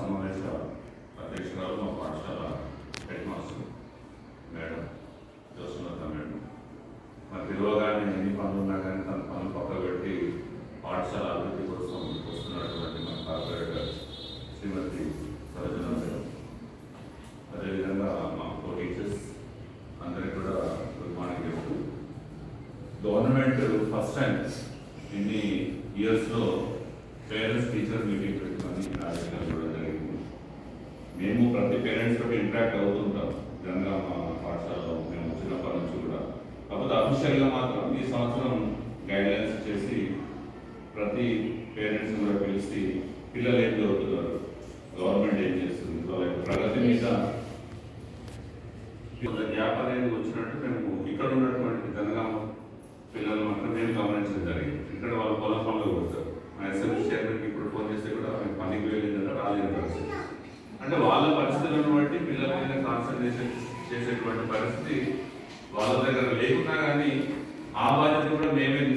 సమావేశ అధ్యక్షురాలు మా పాఠశాల head master madam Josulatha madam మరి పిలవగానే ఎన్ని పనులు ఉన్నా కానీ తన పనులు పక్క పెట్టి పాఠశాల అభివృద్ధి కోసం వస్తున్నటువంటి మన కార్పొరేటర్ శ్రీమతి సరోజన మేడం అదేవిధంగా మా కో టీచర్స్ అందరికీ కూడా గుడ్ మార్నింగ్ చెప్తూ గవర్నమెంట్ ఫస్ట్ టైం ఇన్ని ఇయర్స్లో పేరెంట్స్ టీచర్ మీటింగ్ పెట్టుకొని కార్యక్రమం కూడా జరిగింది మేము ప్రతి పేరెంట్స్ తోటి ఇంటరాక్ట్ అవుతుంటాం నిజంగా మా పాఠశాలలో మేము చిన్నప్పటి నుంచి కూడా కాకపోతే అఫీషియల్గా మాత్రం ఈ సంవత్సరం గైడ్ లైన్స్ చేసి ప్రతి పేరెంట్స్ కూడా పిలిచి పిల్లలు ఏం చదువుతున్నారు గవర్నమెంట్ ఏం చేస్తుంది వాళ్ళ యొక్క ప్రగతి మీద కొంత గ్యాప్ అనేది వచ్చినట్టు మేము ఇక్కడ ఉన్నటువంటి జనగామ పిల్లలు మాత్రం మేము గమనించడం జరిగింది ఇక్కడ వాళ్ళు పొలం పనులు కొడతారు మా ఎస్ఎంసీ చైర్మన్కి ఇప్పుడు ఫోన్ చేస్తే కూడా మేము పనికి వెళ్ళిందంటే రాలేని పరిస్థితి అంటే వాళ్ళ పరిస్థితులను బట్టి పిల్లల మీద కాన్సన్ట్రేషన్ చేసేటువంటి పరిస్థితి వాళ్ళ దగ్గర లేకున్నా కానీ ఆ బాధ్యత కూడా మేమే